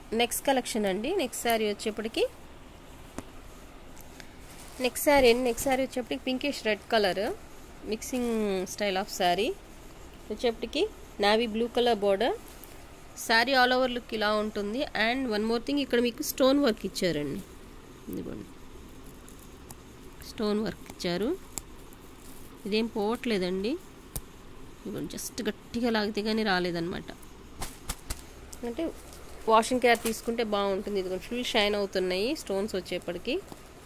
next collection అండి next sari వచ్చేప్పటికి next sari అండి నెక్స్ట్ శారీ వచ్చేప్పటికి pinkish red colour mixing style of sari వచ్చేప్పటికి navy blue colour border sari all over look ఇలా ఉంటుంది అండ్ వన్ మోర్ థింగ్ ఇక్కడ మీకు స్టోన్ వర్క్ ఇచ్చారండి ఇదిగోండి స్టోన్ వర్క్ ఇచ్చారు ఇదేం పోవట్లేదండి ఇదిగోండి జస్ట్ గట్టిగా లాగితే కానీ రాలేదన్నమాట అంటే వాషింగ్ కేర్ తీసుకుంటే బాగుంటుంది ఇదిగోండి ఫుల్ షైన్ అవుతున్నాయి స్టోన్స్ వచ్చేప్పటికి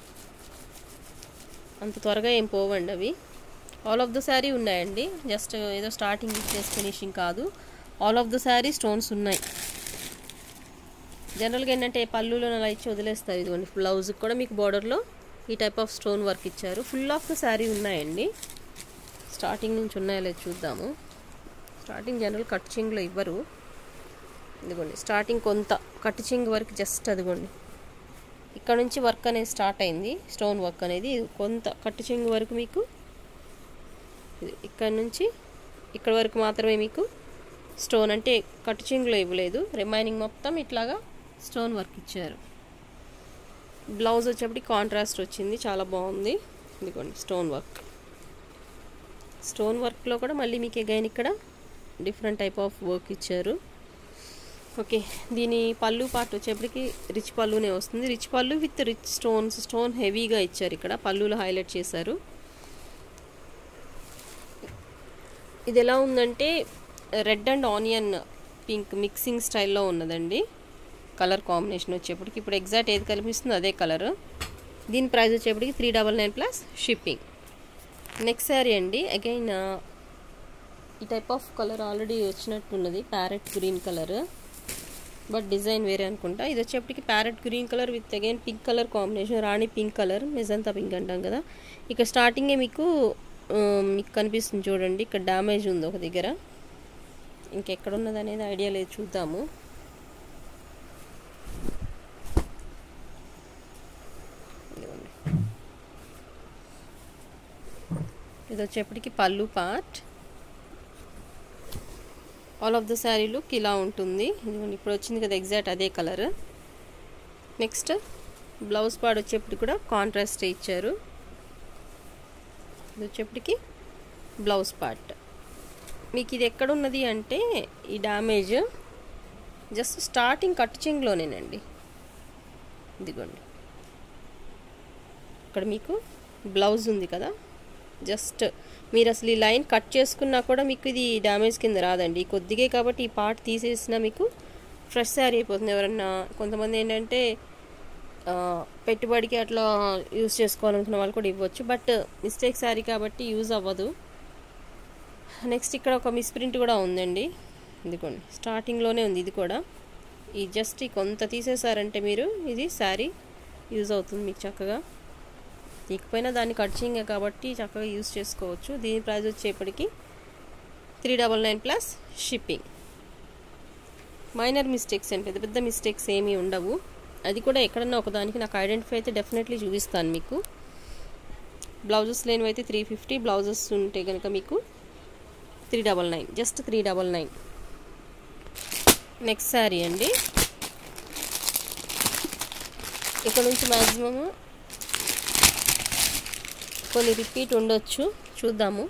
అంత త్వరగా ఏం పోవండి అవి ఆల్ ఆఫ్ ద శారీ ఉన్నాయండి జస్ట్ ఏదో స్టార్టింగ్ ఇచ్చేసి ఫినిషింగ్ కాదు all of the sari stones ఉన్నాయి జనరల్గా ఏంటంటే పళ్ళులో అలా ఇచ్చి వదిలేస్తారు ఇదిగోండి బ్లౌజ్కి కూడా మీకు బార్డర్లో ఈ టైప్ ఆఫ్ స్టోన్ వర్క్ ఇచ్చారు ఫుల్ ఆఫ్ ద శారీ ఉన్నాయండి స్టార్టింగ్ నుంచి ఉన్నాయో లేదు చూద్దాము స్టార్టింగ్ జనరల్ కట్ చింగ్లో ఇవ్వరు ఇదిగోండి స్టార్టింగ్ కొంత కట్ చింగ్ వరకు జస్ట్ అదిగోండి ఇక్కడ నుంచి వర్క్ అనేది స్టార్ట్ అయింది స్టోన్ వర్క్ అనేది కొంత కట్ చింగ్ వరకు మీకు ఇక్కడ నుంచి ఇక్కడ వరకు మాత్రమే మీకు స్టోన్ అంటే కట్ చింగ్లో ఇవ్వలేదు రిమైనింగ్ మొత్తం ఇట్లాగా స్టోన్ వర్క్ ఇచ్చారు బ్లౌజ్ వచ్చేప్పటికి కాంట్రాస్ట్ వచ్చింది చాలా బాగుంది ఇదిగోండి స్టోన్ వర్క్ స్టోన్ వర్క్లో కూడా మళ్ళీ మీకు అగైన్ ఇక్కడ డిఫరెంట్ టైప్ ఆఫ్ వర్క్ ఇచ్చారు ఓకే దీని పళ్ళు పార్ట్ వచ్చేప్పటికి రిచ్ పళ్ళునే వస్తుంది రిచ్ పళ్ళు విత్ రిచ్ స్టోన్స్ స్టోన్ హెవీగా ఇచ్చారు ఇక్కడ పళ్ళులో హైలైట్ చేశారు ఇది ఎలా ఉందంటే red and onion pink mixing స్టైల్లో ఉన్నదండి కలర్ కాంబినేషన్ వచ్చేప్పటికి ఇప్పుడు ఎగ్జాక్ట్ ఏది కనిపిస్తుందో అదే కలర్ దీని ప్రైస్ వచ్చేప్పటికి three double nine plus shipping next sari అండి అగైన్ ఈ టైప్ ఆఫ్ కలర్ ఆల్రెడీ వచ్చినట్టున్నది parrot green colour but design వేరే అనుకుంటా ఇది వచ్చేప్పటికి parrot green colour with again pink colour combination rani pink colour magenta pink అంటాం కదా ఇక స్టార్టింగే మీకు మీకు కనిపిస్తుంది చూడండి ఇక్కడ డ్యామేజ్ ఉంది ఒక దగ్గర ఇంకెక్కడ ఉన్నది అనేది ఐడియా లేదు చూద్దాము ఇది వచ్చేప్పటికి పళ్ళు part all of the sari look ఇలా ఉంటుంది ఇదిగోండి ఇప్పుడు వచ్చింది కదా ఎగ్జాక్ట్ అదే కలర్ నెక్స్ట్ బ్లౌజ్ పార్ట్ వచ్చేప్పటికి కూడా కాంట్రాస్ట్ ఇచ్చారు ఇది వచ్చేప్పటికి బ్లౌజ్ పార్ట్ మీకు ఇది ఎక్కడ ఉన్నది అంటే ఈ డ్యామేజ్ జస్ట్ స్టార్టింగ్ కట్ చెంగ్లోనేనండి ఇదిగోండి ఇక్కడ మీకు బ్లౌజ్ ఉంది కదా జస్ట్ మీరు అసలు ఈ లైన్ కట్ చేసుకున్నా కూడా మీకు ఇది డ్యామేజ్ కింద రాదండి కొద్దిగే కాబట్టి ఈ పార్ట్ తీసేసినా మీకు ఫ్రెష్ శారీ అయిపోతుంది ఎవరన్నా కొంతమంది ఏంటంటే పెట్టుబడికి అట్లా యూజ్ చేసుకోవాలనుకున్న వాళ్ళు కూడా ఇవ్వచ్చు బట్ మిస్టేక్ శారీ కాబట్టి యూజ్ అవ్వదు నెక్స్ట్ ఇక్కడ ఒక మిస్ప్రింట్ కూడా ఉందండి ఇదిగోండి స్టార్టింగ్లోనే ఉంది ఇది కూడా ఈ జస్ట్ కొంత తీసేసారంటే మీరు ఇది శారీ యూజ్ అవుతుంది మీకు చక్కగా తీకపోయినా దాన్ని కట్చింగే కాబట్టి చక్కగా యూజ్ చేసుకోవచ్చు దీని ప్రైస్ వచ్చేప్పటికి three double nine plus shipping minor mistakes అండి పెద్ద పెద్ద మిస్టేక్స్ ఏమీ ఉండవు అది కూడా ఎక్కడన్నా ఒకదానికి నాకు ఐడెంటిఫై అయితే డెఫినెట్లీ చూపిస్తాను మీకు బ్లౌజెస్ లేనివి అయితే త్రీ ఫిఫ్టీ బ్లౌజెస్ ఉంటే కనుక మీకు three double nine just three double nine next sari అండి ఇక్కడ నుంచి మ్యాక్సిమము కొన్ని రిపీట్ ఉండొచ్చు చూద్దాము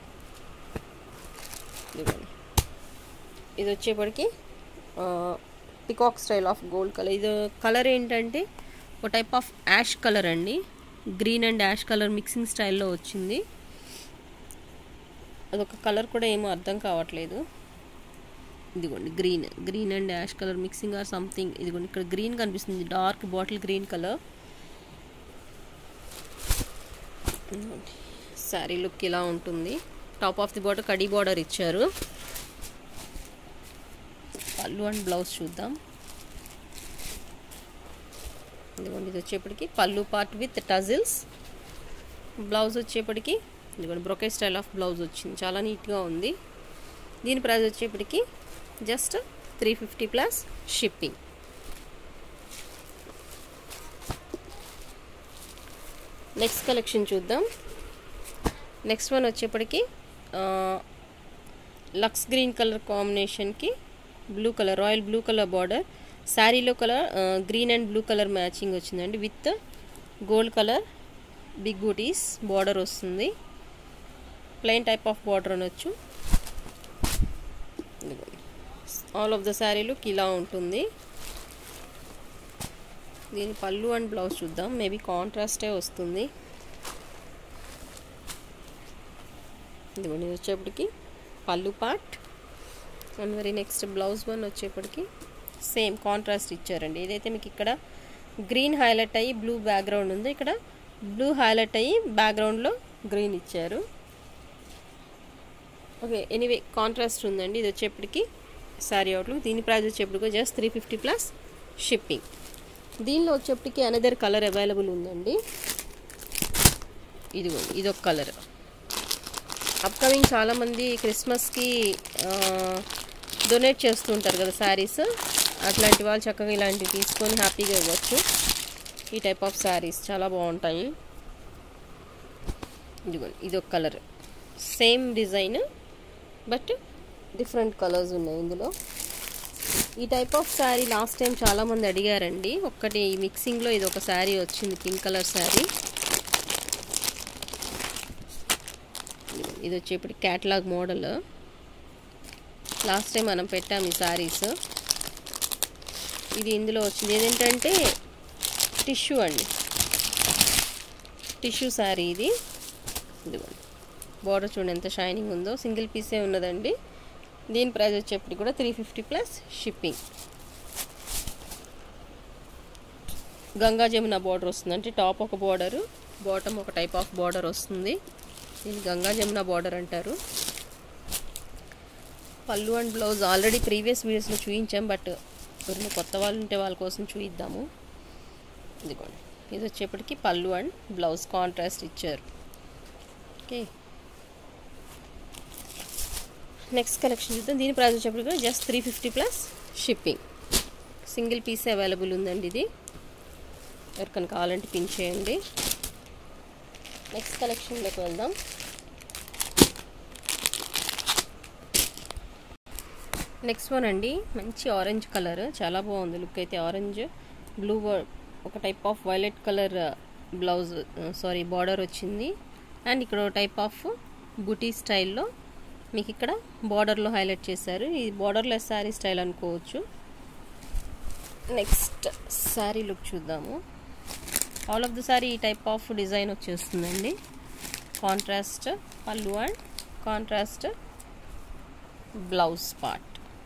ఇది వచ్చేప్పటికి peacock style of gold colour ఇది కలర్ ఏంటంటే ఒక టైప్ ఆఫ్ యాష్ కలర్ అండి green and ash colour mixing స్టైల్లో వచ్చింది అదొక కలర్ కూడా ఏమో అర్థం కావట్లేదు ఇదిగోండి green green and ash colour mixing or something ఇదిగోండి ఇక్కడ గ్రీన్ కనిపిస్తుంది dark bottle green colour sari look ఇలా ఉంటుంది టాప్ ఆఫ్ ది బార్డర్ కడీ బార్డర్ ఇచ్చారు పళ్ళు అండ్ బ్లౌజ్ చూద్దాం ఇదిగోండి ఇది వచ్చేప్పటికి పళ్ళు పార్ట్ విత్ టజిల్స్ బ్లౌజ్ వచ్చేప్పటికి ఇదిగోండి బ్రొకెట్ స్టైల్ ఆఫ్ బ్లౌజ్ వచ్చింది చాలా నీట్గా ఉంది దీని ప్రైస్ వచ్చేప్పటికి just three fifty plus shipping next collection చూద్దాం నెక్స్ట్ వన్ వచ్చేప్పటికి లక్స్ గ్రీన్ కలర్ కాంబినేషన్కి blue colour royal blue colour border శారీలో colour green and blue colour matching వచ్చిందండి విత్ గోల్డ్ కలర్ బిగ్ బూటీస్ బార్డర్ వస్తుంది ప్లెయిన్ టైప్ ఆఫ్ బార్డర్ అనొచ్చు all of the sari look ఇలా ఉంటుంది దీని పళ్ళు అండ్ బ్లౌజ్ చూద్దాం మేబీ కాంట్రాస్టే వస్తుంది ఇదిగోండి ఇది వచ్చేప్పటికి పళ్ళు పార్ట్ అండ్ మరి నెక్స్ట్ బ్లౌజ్ వన్ వచ్చేప్పటికి సేమ్ కాంట్రాస్ట్ ఇచ్చారండి ఇదైతే మీకు ఇక్కడ గ్రీన్ హైలైట్ అయ్యి బ్లూ బ్యాక్గ్రౌండ్ ఉంది ఇక్కడ బ్లూ హైలైట్ అయ్యి బ్యాక్గ్రౌండ్లో గ్రీన్ ఇచ్చారు ఓకే ఎనీవే కాంట్రాస్ట్ ఉందండి ఇది వచ్చేప్పటికి శారీ అవుట్లుక్ దీని ప్రైస్ వచ్చేప్పటికి just three fifty plus shipping దీనిలో వచ్చేప్పటికి అనదర్ కలర్ అవైలబుల్ ఉందండి ఇదిగోండి ఇదొక కలర్ అప్కమింగ్ చాలామంది క్రిస్మస్కి డొనేట్ చేస్తూ ఉంటారు కదా శారీస్ అట్లాంటి వాళ్ళు చక్కగా ఇలాంటివి తీసుకొని హ్యాపీగా ఇవ్వచ్చు ఈ టైప్ ఆఫ్ శారీస్ చాలా బాగుంటాయి ఇదిగోండి ఇదొక colour same design but different colours ఉన్నాయి ఇందులో ఈ type of sari last time చాలామంది అడిగారండి ఒక్కటి మిక్సింగ్లో ఇది ఒక శారీ వచ్చింది పింక్ కలర్ శారీ ఇది వచ్చేప్పుడు క్యాటలాగ్ మోడల్ లాస్ట్ టైం మనం పెట్టాం ఈ శారీస్ ఇది ఇందులో వచ్చింది ఏదేంటంటే టిష్యూ అండి టిష్యూ శారీ ఇది ఇదిగోండి బార్డర్ చూడండి ఎంత షైనింగ్ ఉందో సింగిల్ పీసే ఉన్నదండి దీని ప్రైస్ వచ్చేప్పటికి కూడా three fifty plus shipping Ganga Jamuna border వస్తుంది అంటే టాప్ ఒక బార్డరు బాటమ్ ఒక టైప్ ఆఫ్ బార్డర్ వస్తుంది దీన్ని గంగా జమున బార్డర్ అంటారు పళ్ళు అండ్ బ్లౌజ్ ఆల్రెడీ ప్రీవియస్ వీడియోస్లో చూపించాం బట్ ఎవరైనా కొత్త వాళ్ళు ఉంటే వాళ్ళ కోసం చూపిద్దాము ఇదిగోండి ఇది వచ్చేప్పటికి పళ్ళు అండ్ బ్లౌజ్ కాంట్రాస్ట్ ఇచ్చారు ఓకే నెక్స్ట్ కలెక్షన్ చూద్దాం దీని ప్రైస్ వచ్చేప్పటికి just three fifty plus shipping single piece available ఉందండి ఇది ఎవరికైనా కావాలంటే పిన్ చేయండి నెక్స్ట్ కలెక్షన్లోకి వెళ్దాం నెక్స్ట్ వన్ అండి మంచి ఆరెంజ్ కలర్ చాలా బాగుంది లుక్ అయితే ఆరెంజ్ బ్లూ ఒక type of violet colour blouse sari border వచ్చింది అండ్ ఇక్కడ ఒక టైప్ ఆఫ్ బుటీ స్టైల్లో మీకు ఇక్కడ బార్డర్లో హైలైట్ చేశారు ఇది బార్డర్లెస్ శారీ స్టైల్ అనుకోవచ్చు నెక్స్ట్ శారీ లుక్ చూద్దాము ఆల్ ఆఫ్ ద సారీ ఈ టైప్ ఆఫ్ డిజైన్ వచ్చేస్తుందండి కాంట్రాస్ట్ పళ్ళు and contrast blouse part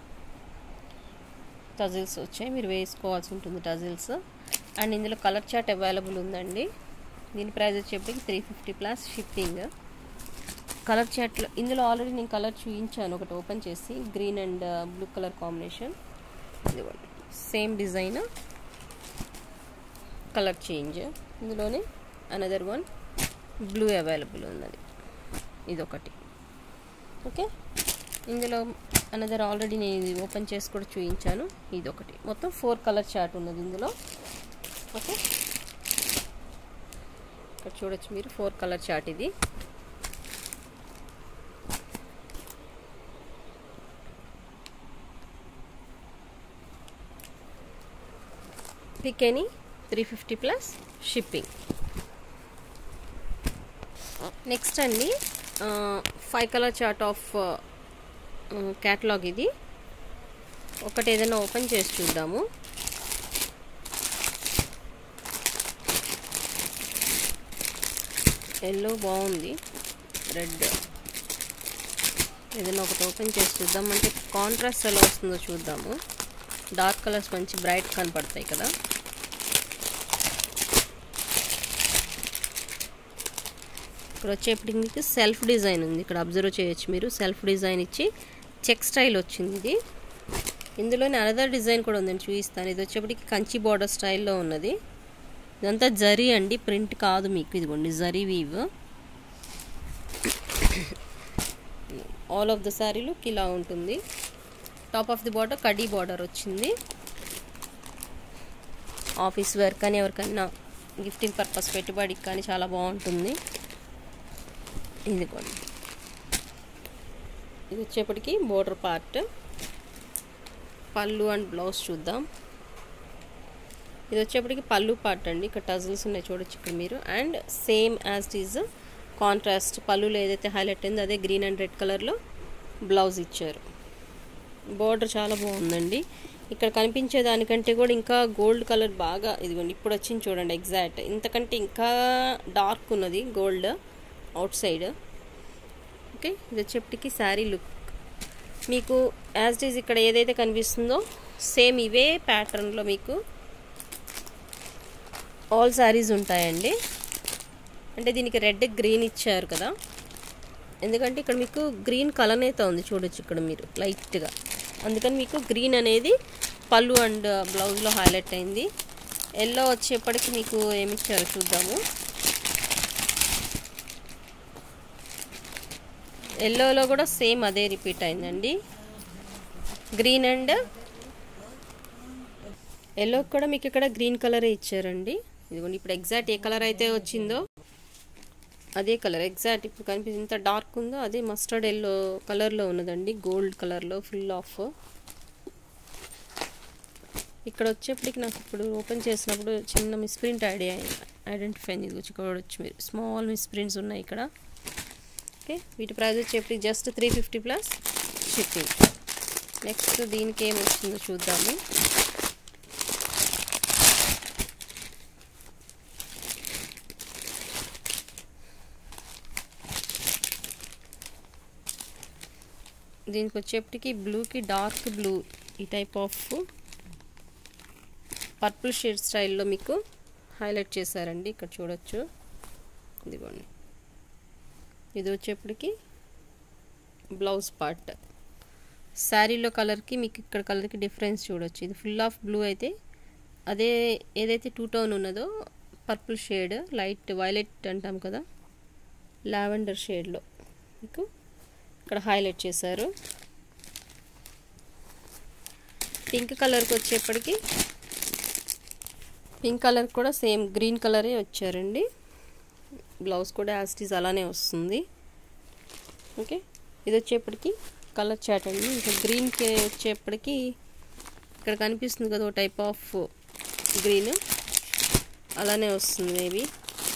tassels వచ్చాయి మీరు వేసుకోవాల్సి ఉంటుంది టజిల్స్ అండ్ ఇందులో కలర్ చార్ట్ అవైలబుల్ ఉందండి దీని ప్రైస్ వచ్చేప్పటికి three fifty plus shipping colour చార్ట్లో ఇందులో ఆల్రెడీ నేను కలర్ చూపించాను ఒకటి ఓపెన్ చేసి green and blue colour combination ఇదిగోండి సేమ్ డిజైన్ కలర్ చేంజ్ ఇందులోనే అనదర్ వన్ బ్లూ అవైలబుల్ ఉన్నది ఇదొకటి ఓకే ఇందులో అనదర్ ఆల్రెడీ నేను ఇది ఓపెన్ చేసి కూడా చూపించాను ఇదొకటి మొత్తం ఫోర్ కలర్ చార్ట్ ఉన్నది ఇందులో ఓకే ఇక్కడ చూడొచ్చు మీరు ఫోర్ కలర్ చార్ట్ ఇది pick any three fifty plus shipping next అండి five colour chart of catalogue ఇది ఒకటి ఏదైనా ఓపెన్ చేసి చూద్దాము ఎల్లో బాగుంది రెడ్ ఏదైనా ఒకటి ఓపెన్ చేసి చూద్దాం అంటే కాంట్రాస్ట్ ఎలా వస్తుందో చూద్దాము డార్క్ కలర్స్ మంచి బ్రైట్ కనపడతాయి కదా ఇక్కడ వచ్చేప్పటికి మీకు సెల్ఫ్ డిజైన్ ఉంది ఇక్కడ అబ్జర్వ్ చేయొచ్చు మీరు సెల్ఫ్ డిజైన్ ఇచ్చి చెక్ స్టైల్ వచ్చింది ఇది ఇందులోనే అనదర్ డిజైన్ కూడా ఉందని చూపిస్తాను ఇది వచ్చేప్పటికి కంచి బార్డర్ స్టైల్లో ఉన్నది ఇదంతా జరీ అండి ప్రింట్ కాదు మీకు ఇదిగోండి zari weave all of the sari look ఇలా ఉంటుంది టాప్ ఆఫ్ ది బార్డర్ కడీ బార్డర్ వచ్చింది ఆఫీస్ వేర్ కానీ ఎవరికైనా గిఫ్టింగ్ పర్పస్ పెట్టుబడికి కానీ చాలా బాగుంటుంది ఇదిగోండి ఇది వచ్చేప్పటికి బోర్డర్ పార్ట్ పళ్ళు అండ్ బ్లౌజ్ చూద్దాం ఇది వచ్చేప్పటికి పళ్ళు పార్ట్ అండి ఇక్కడ టజల్స్ ఉన్నాయి చూడొచ్చు ఇక్కడ మీరు and same as it is contrast పళ్ళులో ఏదైతే హైలైట్ అయిందో అదే గ్రీన్ అండ్ రెడ్ కలర్లో బ్లౌజ్ ఇచ్చారు బోర్డర్ చాలా బాగుందండి ఇక్కడ కనిపించే దానికంటే కూడా ఇంకా గోల్డ్ కలర్ బాగా ఇదిగోండి ఇప్పుడు వచ్చింది చూడండి ఎగ్జాక్ట్ ఇంతకంటే ఇంకా డార్క్ ఉన్నది గోల్డ్ అవుట్ సైడ్ ఓకే ఇది వచ్చేప్పటికి శారీ లుక్ మీకు యాజ్ ఇట్ ఈజ్ ఇక్కడ ఏదైతే కనిపిస్తుందో సేమ్ ఇవే ప్యాటర్న్లో మీకు ఆల్ శారీస్ ఉంటాయండి అంటే దీనికి రెడ్ గ్రీన్ ఇచ్చారు కదా ఎందుకంటే ఇక్కడ మీకు గ్రీన్ కలర్ అయితే ఉంది చూడొచ్చు ఇక్కడ మీరు లైట్గా అందుకని మీకు గ్రీన్ అనేది పళ్ళు అండ్ బ్లౌజ్లో హైలైట్ అయింది ఎల్లో వచ్చేప్పటికి మీకు ఏమి ఇచ్చారో చూద్దాము ఎల్లోలో కూడా సేమ్ అదే రిపీట్ అయిందండి గ్రీన్ అండ్ ఎల్లో కూడా మీకు ఇక్కడ గ్రీన్ కలరే ఇచ్చారండి ఇదిగోండి ఇప్పుడు ఎగ్జాక్ట్ ఏ కలర్ అయితే వచ్చిందో అదే కలర్ ఎగ్జాక్ట్ ఇప్పుడు కనిపిస్తుంది ఇంత డార్క్ ఉందో అదే మస్టర్డ్ ఎల్లో కలర్లో ఉన్నదండి గోల్డ్ కలర్లో ఫుల్ ఆఫ్ ఇక్కడ వచ్చేప్పటికి నాకు ఇప్పుడు ఓపెన్ చేసినప్పుడు చిన్న మిస్ప్రింట్ ఐడియా ఐడెంటిఫై అయింది ఇది వచ్చి చూడొచ్చు మీరు స్మాల్ మిస్ప్రింట్స్ ఉన్నాయి ఇక్కడ ఓకే వీటి ప్రైస్ వచ్చేప్పటికి just three fifty plus shipping next దీనికి ఏం వస్తుందో చూద్దాము దీనికి వచ్చేప్పటికి బ్లూకి డార్క్ బ్లూ ఈ టైప్ ఆఫ్ పర్పుల్ షేడ్ స్టైల్లో మీకు హైలైట్ చేశారండి ఇక్కడ చూడొచ్చు ఇదిగోండి ఇది వచ్చేప్పటికి బ్లౌజ్ పార్ట్ శారీలో కలర్కి మీకు ఇక్కడ కలర్కి డిఫరెన్స్ చూడొచ్చు ఇది ఫుల్ ఆఫ్ బ్లూ అయితే అదే ఏదైతే టూ టోన్ ఉన్నదో పర్పుల్ షేడ్ లైట్ వైలెట్ అంటాం కదా లావెండర్ షేడ్లో మీకు ఇక్కడ హైలైట్ చేశారు పింక్ కలర్కి వచ్చేప్పటికి పింక్ కలర్ కూడా సేమ్ గ్రీన్ కలరే వచ్చారండి బ్లౌజ్ కూడా యాస్టీస్ అలానే వస్తుంది ఓకే ఇది వచ్చేప్పటికి కలర్ చాట్ అండి ఇంకా గ్రీన్కి వచ్చేప్పటికి ఇక్కడ కనిపిస్తుంది కదా ఒక టైప్ ఆఫ్ గ్రీన్ అలానే వస్తుంది మేబీ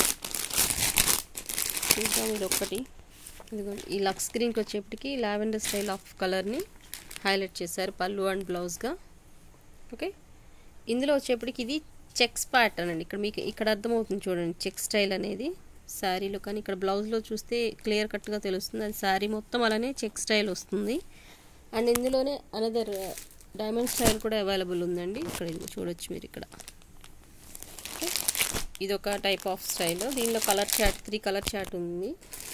ఇంకా ఇది ఒక్కటి ఇదిగోండి ఈ లక్స్ గ్రీన్కి వచ్చేప్పటికి లావెండర్ స్టైల్ ఆఫ్ కలర్ని హైలైట్ చేశారు పళ్ళు అండ్ బ్లౌజ్గా ఓకే ఇందులో వచ్చేప్పటికి ఇది చెక్స్ ప్యాటర్న్ అండి ఇక్కడ మీకు ఇక్కడ అర్థమవుతుంది చూడండి చెక్ స్టైల్ అనేది శారీలో కానీ ఇక్కడ బ్లౌజ్లో చూస్తే క్లియర్ కట్గా తెలుస్తుంది అది శారీ మొత్తం అలానే చెక్ స్టైల్ వస్తుంది అండ్ ఇందులోనే అనదర్ డైమండ్ స్టైల్ కూడా అవైలబుల్ ఉందండి ఇక్కడ ఇది చూడొచ్చు మీరు ఇక్కడ ఓకే ఇది ఒక టైప్ ఆఫ్ స్టైల్ దీనిలో colour chart three colour chart ఉంది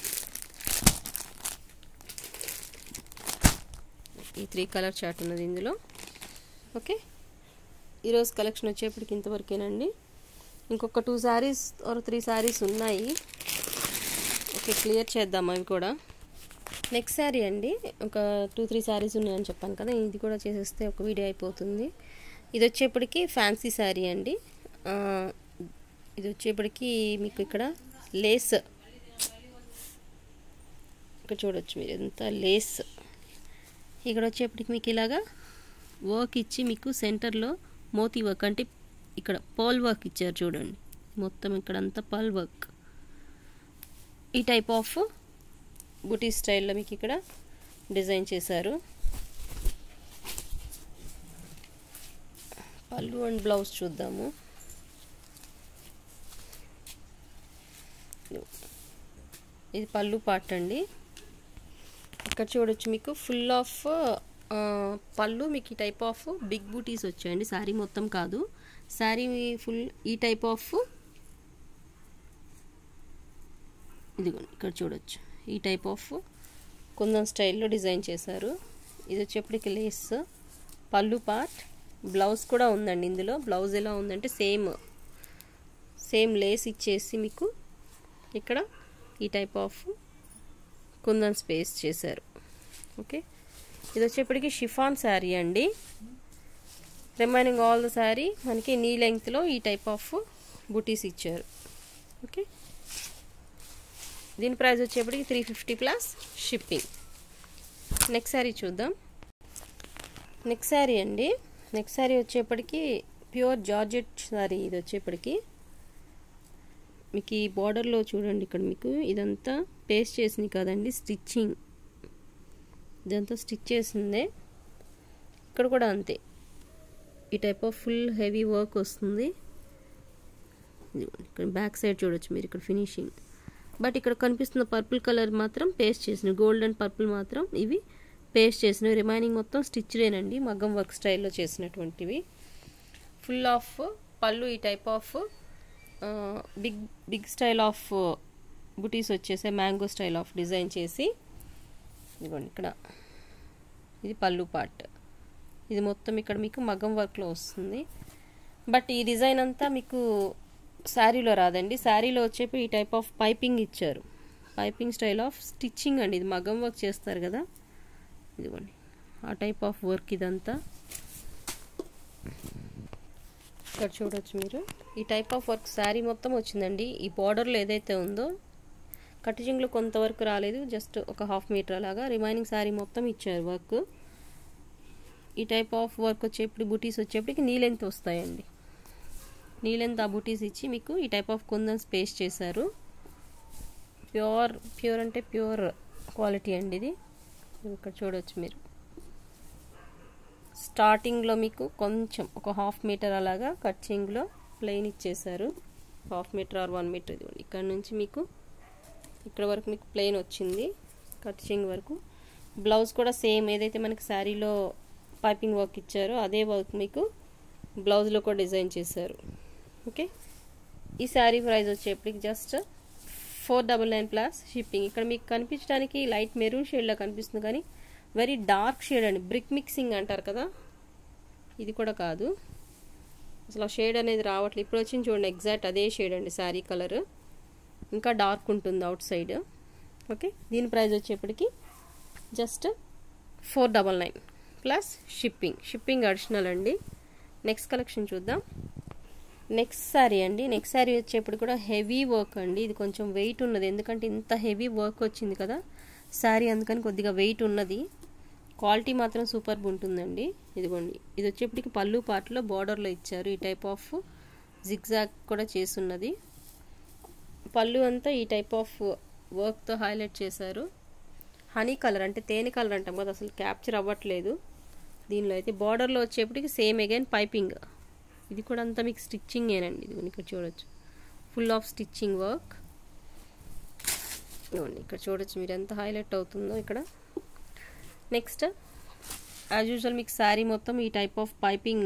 ఈ త్రీ కలర్ చాట్ ఉన్నది ఇందులో ఓకే ఈరోజు కలెక్షన్ వచ్చేప్పటికి ఇంతవరకేనండి ఇంకొక two saris or three saris ఉన్నాయి ఓకే క్లియర్ చేద్దాం అవి కూడా నెక్స్ట్ శారీ అండి ఒక టూ త్రీ శారీస్ ఉన్నాయని చెప్పాను కదా ఇది కూడా చేసేస్తే ఒక వీడియో అయిపోతుంది ఇది వచ్చేప్పటికి ఫ్యాన్సీ శారీ అండి ఇది వచ్చేప్పటికి మీకు ఇక్కడ లేస్ ఇక్కడ చూడొచ్చు మీరు ఎంత లేస్ ఇక్కడ వచ్చేప్పటికి మీకు ఇలాగా వర్క్ ఇచ్చి మీకు సెంటర్లో మోతీ వర్క్ అంటే ఇక్కడ పాల్ వర్క్ ఇచ్చారు చూడండి మొత్తం ఇక్కడ అంతా పాల్ వర్క్ ఈ టైప్ ఆఫ్ బుటీ స్టైల్లో మీకు ఇక్కడ డిజైన్ చేశారు పళ్ళు అండ్ బ్లౌజ్ చూద్దాము ఇది పళ్ళు పార్ట్ అండి ఇక్కడ చూడొచ్చు మీకు ఫుల్ ఆఫ్ పళ్ళు మీకు ఈ టైప్ ఆఫ్ బిగ్ బూటీస్ వచ్చాయండి శారీ మొత్తం కాదు శారీ ఫుల్ ఈ టైప్ ఆఫ్ ఇదిగోండి ఇక్కడ చూడొచ్చు ఈ టైప్ ఆఫ్ కుందన్ స్టైల్లో డిజైన్ చేశారు ఇది వచ్చేప్పటికి లేస్ పళ్ళు పార్ట్ బ్లౌజ్ కూడా ఉందండి ఇందులో బ్లౌజ్ ఎలా ఉందంటే సేమ్ సేమ్ లేస్ ఇచ్చేసి మీకు ఇక్కడ ఈ టైప్ ఆఫ్ కుందన్ స్పేస్ చేశారు ఓకే ఇది వచ్చేప్పటికి షిఫాన్ శారీ అండి రిమైనింగ్ ఆల్ ద శారీ మనకి నీ లెంగ్త్లో ఈ టైప్ ఆఫ్ బుటీస్ ఇచ్చారు ఓకే దీని ప్రైస్ వచ్చేప్పటికి three fifty plus shipping next sari చూద్దాం నెక్స్ట్ శారీ అండి నెక్స్ట్ శారీ వచ్చేప్పటికి ప్యూర్ జార్జెట్ సారీ ఇది వచ్చేప్పటికి మీకు ఈ బార్డర్లో చూడండి ఇక్కడ మీకు ఇదంతా పేస్ట్ చేసింది కదండి స్టిచ్చింగ్ ఇదంతా స్టిచ్ చేసిందే ఇక్కడ కూడా అంతే ఈ type of full heavy work వస్తుంది ఇక్కడ బ్యాక్ సైడ్ చూడొచ్చు మీరు ఇక్కడ ఫినిషింగ్ బట్ ఇక్కడ కనిపిస్తున్న పర్పుల్ కలర్ మాత్రం పేస్ట్ చేసిన గోల్డ్ అండ్ పర్పుల్ మాత్రం ఇవి పేస్ట్ చేసిన రిమైనింగ్ మొత్తం స్టిచ్లేనండి మగ్గం వర్క్ స్టైల్లో చేసినటువంటివి ఫుల్ ఆఫ్ పళ్ళు ఈ type of big big style of బుటీస్ వచ్చేసే మ్యాంగో స్టైల్ ఆఫ్ డిజైన్ చేసి ఇదిగోండి ఇక్కడ ఇది పళ్ళు పార్ట్ ఇది మొత్తం ఇక్కడ మీకు మగ్గం వర్క్లో వస్తుంది బట్ ఈ డిజైన్ అంతా మీకు శారీలో రాదండి శారీలో వచ్చేపి ఈ టైప్ ఆఫ్ పైపింగ్ ఇచ్చారు పైపింగ్ స్టైల్ ఆఫ్ స్టిచ్చింగ్ అండి ఇది మగ్గం వర్క్ చేస్తారు కదా ఇదిగోండి ఆ టైప్ ఆఫ్ వర్క్ ఇదంతా ఇక్కడ చూడొచ్చు మీరు ఈ టైప్ ఆఫ్ వర్క్ శారీ మొత్తం వచ్చిందండి ఈ బార్డర్లో ఏదైతే ఉందో కటింగ్లో కొంతవరకు రాలేదు జస్ట్ ఒక హాఫ్ మీటర్ అలాగా రిమైనింగ్ శారీ మొత్తం ఇచ్చారు వర్క్ ఈ టైప్ ఆఫ్ వర్క్ వచ్చేప్పుడు బుటీస్ వచ్చేప్పటికి నీ లెంత్ వస్తాయండి నీ లెంత్ ఆ బుటీస్ ఇచ్చి మీకు ఈ టైప్ ఆఫ్ కుందన్స్ పేస్ట్ చేశారు ప్యూర్ ప్యూర్ అంటే ప్యూర్ క్వాలిటీ అండి ఇది ఇక్కడ చూడవచ్చు మీరు స్టార్టింగ్లో మీకు కొంచెం ఒక హాఫ్ మీటర్ అలాగా కట్చింగ్లో ప్లెయిన్ ఇచ్చేసారు half metre or one metre ఇది ఇక్కడ నుంచి మీకు ఇక్కడ వరకు మీకు ప్లెయిన్ వచ్చింది కట్చింగ్ వరకు బ్లౌజ్ కూడా సేమ్ ఏదైతే మనకి శారీలో పైపింగ్ వర్క్ ఇచ్చారో అదే వర్క్ మీకు బ్లౌజ్లో కూడా డిజైన్ చేశారు ఓకే ఈ శారీ ప్రైస్ వచ్చేప్పటికి just four double nine plus shipping ఇక్కడ మీకు కనిపించడానికి లైట్ మెరూన్ షేడ్లో కనిపిస్తుంది కానీ వెరీ డార్క్ షేడ్ అండి బ్రిక్ మిక్సింగ్ అంటారు కదా ఇది కూడా కాదు అసలు ఆ షేడ్ అనేది రావట్లేదు ఇప్పుడు వచ్చింది చూడండి ఎగ్జాక్ట్ అదే షేడ్ అండి శారీ కలర్ ఇంకా డార్క్ ఉంటుంది అవుట్ సైడ్ ఓకే దీని ప్రైస్ వచ్చేప్పటికి just four double nine plus shipping shipping additional అండి నెక్స్ట్ కలెక్షన్ చూద్దాం నెక్స్ట్ శారీ అండి నెక్స్ట్ శారీ వచ్చేప్పుడు కూడా హెవీ వర్క్ అండి ఇది కొంచెం వెయిట్ ఉన్నది ఎందుకంటే ఇంత హెవీ వర్క్ వచ్చింది కదా శారీ అందుకని కొద్దిగా వెయిట్ ఉన్నది క్వాలిటీ మాత్రం సూపర్బ్ ఉంటుందండి ఇదిగోండి ఇది వచ్చేప్పటికి పళ్ళు పాటలో బార్డర్లో ఇచ్చారు ఈ టైప్ ఆఫ్ జిగ్జాగ్ కూడా చేసున్నది పళ్ళు అంతా ఈ టైప్ ఆఫ్ వర్క్తో హైలైట్ చేశారు హనీ కలర్ అంటే తేనె కలర్ అంటాం కదా అసలు క్యాప్చర్ అవ్వట్లేదు దీనిలో అయితే బార్డర్లో వచ్చేప్పటికి సేమ్ అగైన్ పైపింగ్ ఇది కూడా అంతా మీకు స్టిచ్చింగ్ ఏనండి ఇది ఇక్కడ చూడొచ్చు ఫుల్ ఆఫ్ స్టిచ్చింగ్ వర్క్ ఇవ్వండి ఇక్కడ చూడొచ్చు మీరు ఎంత హైలైట్ అవుతుందో ఇక్కడ నెక్స్ట్ యాజ్ యూజువల్ మీకు శారీ మొత్తం ఈ టైప్ ఆఫ్ పైపింగ్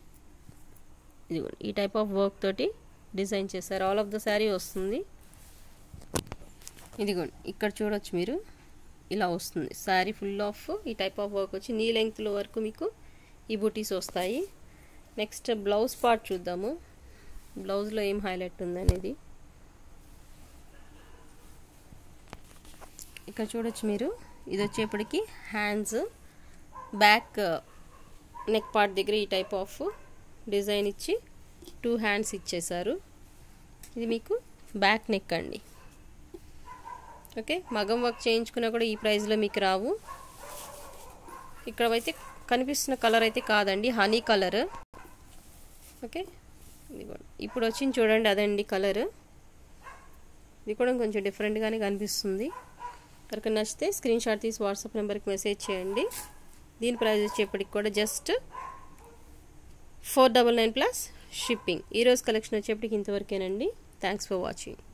ఇదిగోండి ఈ టైప్ ఆఫ్ వర్క్ తోటి డిజైన్ చేశారు ఆల్ ఆఫ్ ద శారీ వస్తుంది ఇదిగోండి ఇక్కడ చూడొచ్చు మీరు ఇలా వస్తుంది శారీ ఫుల్ ఆఫ్ ఈ టైప్ ఆఫ్ వర్క్ వచ్చి నీ లెంగ్త్లో వరకు మీకు ఈ బుటీస్ వస్తాయి నెక్స్ట్ బ్లౌజ్ పార్ట్ చూద్దాము బ్లౌజ్లో ఏం హైలైట్ ఉందనేది ఇక్కడ చూడొచ్చు మీరు ఇది వచ్చేప్పటికి హ్యాండ్స్ బ్యాక్ నెక్ పార్ట్ దగ్గర ఈ టైప్ ఆఫ్ డిజైన్ ఇచ్చి టూ హ్యాండ్స్ ఇచ్చేసారు ఇది మీకు బ్యాక్ నెక్ అండి ఓకే మగం వర్క్ చేయించుకున్నా కూడా ఈ ప్రైస్లో మీకు రావు ఇక్కడ అయితే కనిపిస్తున్న కలర్ అయితే కాదండి హనీ కలర్ ఓకే ఇదిగోండి ఇప్పుడు వచ్చింది చూడండి అదండి కలర్ ఇది కూడా కొంచెం డిఫరెంట్గానే కనిపిస్తుంది కనుక నచ్చితే స్క్రీన్ షాట్ తీసి వాట్సాప్ నెంబర్కి మెసేజ్ చేయండి దీని ప్రైస్ వచ్చేప్పటికి కూడా just four double nine plus shipping ఈరోజు కలెక్షన్ వచ్చేప్పటికి ఇంతవరకేనండి థ్యాంక్స్ ఫర్ వాచింగ్